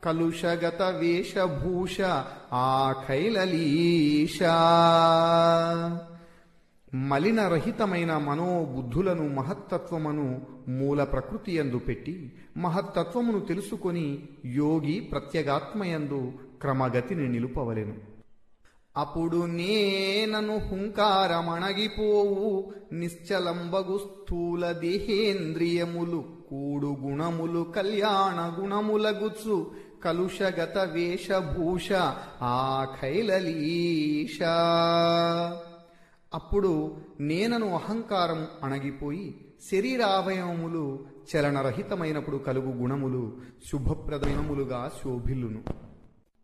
కలుషగత వేషభూష ఆ ఖైలలీషా మలినరహితమైన మనోబుద్ధులను మహత్తత్వమును మూల ప్రకృతి యందు పెట్టి మహత్తత్వమును తెలుసుకొని యోగి ప్రత్యగాత్మయందు క్రమగతిని నిలుపవలెను అప్పుడు నేనను హుంకారమణగిపోవు నిశ్చలంబగు స్థూల దేహేంద్రియములు కూడు గుణములు కళ్యాణ గుణములగుచు కలుషగత వేషభూష ఆ ఖైలలీషా అప్పుడు నేనను అహంకారం అణగిపోయి శరీరావయవములు చలనరహితమైనప్పుడు కలుగు గుణములు శుభప్రదములుగా శోభిల్లును